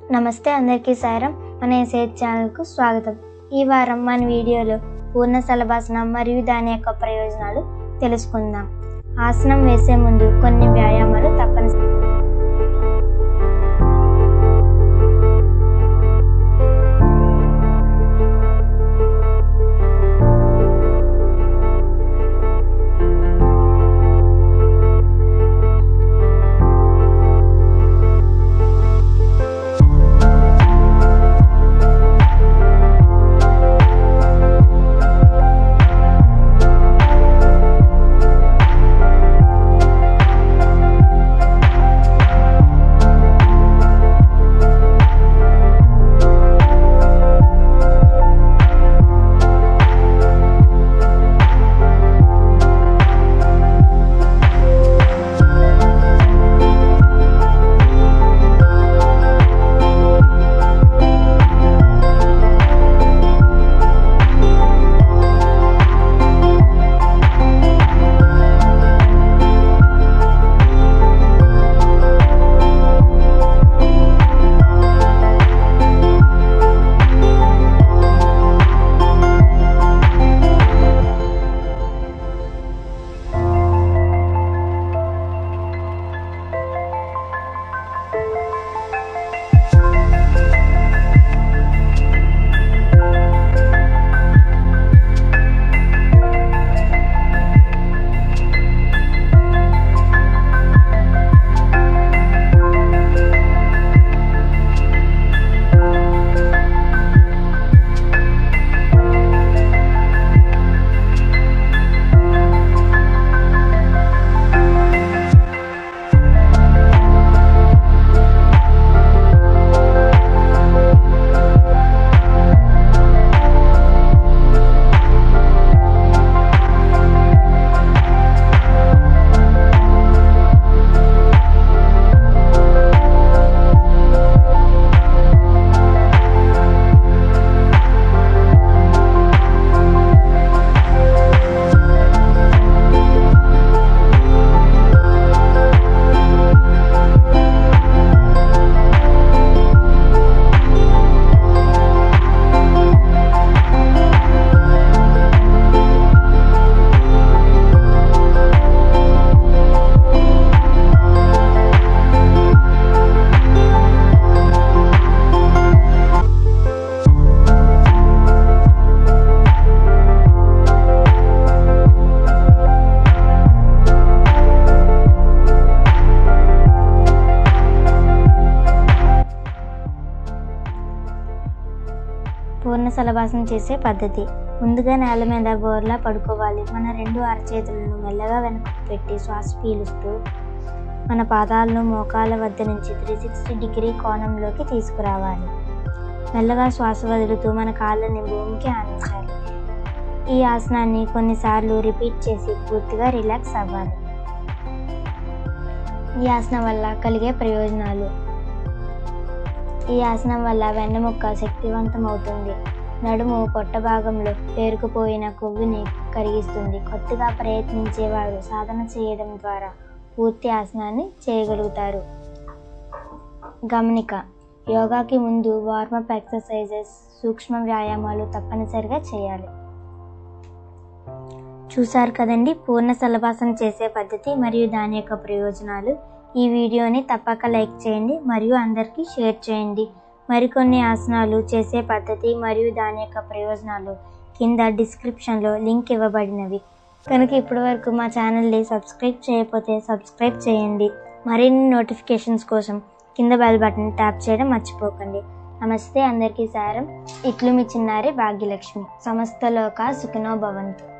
నమస్తే అందరికీ సారం మన ఎస్ఐ ఛానల్కు స్వాగతం ఈ వారం మన వీడియోలో పూర్ణ సలభాసనం మరియు దాని యొక్క ప్రయోజనాలు తెలుసుకుందాం ఆసనం వేసే ముందు కొన్ని వ్యాయామాలు తప్పనిసరి పూర్ణ సలభాసనం చేసే పద్ధతి ముందుగా నేల మీద బోర్లా పడుకోవాలి మన రెండు అరచేతులను మెల్లగా వెనక్కి పెట్టి శ్వాస పీలుస్తూ మన పాదాలను మోకాల వద్ద నుంచి త్రీ సిక్స్టీ డిగ్రీ కోణంలోకి తీసుకురావాలి మెల్లగా శ్వాస వదులుతూ మన కాళ్ళని భూమికి ఆనించాలి ఈ ఆసనాన్ని కొన్నిసార్లు రిపీట్ చేసి పూర్తిగా రిలాక్స్ అవ్వాలి ఈ ఆసనం వల్ల కలిగే ప్రయోజనాలు ఈ ఆసనం వల్ల వెన్నెముక్క శక్తివంతం అవుతుంది నడుము పొట్ట భాగంలో పేరుకుపోయిన కొవ్వుని కరిగిస్తుంది కొత్తగా ప్రయత్నించేవారు సాధన చేయడం ద్వారా పూర్తి ఆసనాన్ని చేయగలుగుతారు గమనిక యోగాకి ముందు వార్మప్ ఎక్సర్సైజెస్ సూక్ష్మ వ్యాయామాలు తప్పనిసరిగా చేయాలి చూశారు కదండి పూర్ణ సలభాసనం చేసే పద్ధతి మరియు దాని యొక్క ప్రయోజనాలు ఈ వీడియోని తప్పక లైక్ చేయండి మరియు అందరికీ షేర్ చేయండి మరికొన్ని ఆసనాలు చేసే పద్ధతి మరియు దాని యొక్క ప్రయోజనాలు కింద డిస్క్రిప్షన్లో లింక్ ఇవ్వబడినవి కనుక ఇప్పటి వరకు మా ఛానల్ని సబ్స్క్రైబ్ చేయకపోతే సబ్స్క్రైబ్ చేయండి మరిన్ని నోటిఫికేషన్స్ కోసం కింద బెల్ బటన్ ట్యాప్ చేయడం మర్చిపోకండి నమస్తే అందరికీ సారం ఇట్లు మీ చిన్నారి భాగ్యలక్ష్మి సమస్తలోక సుఖినో భవంతు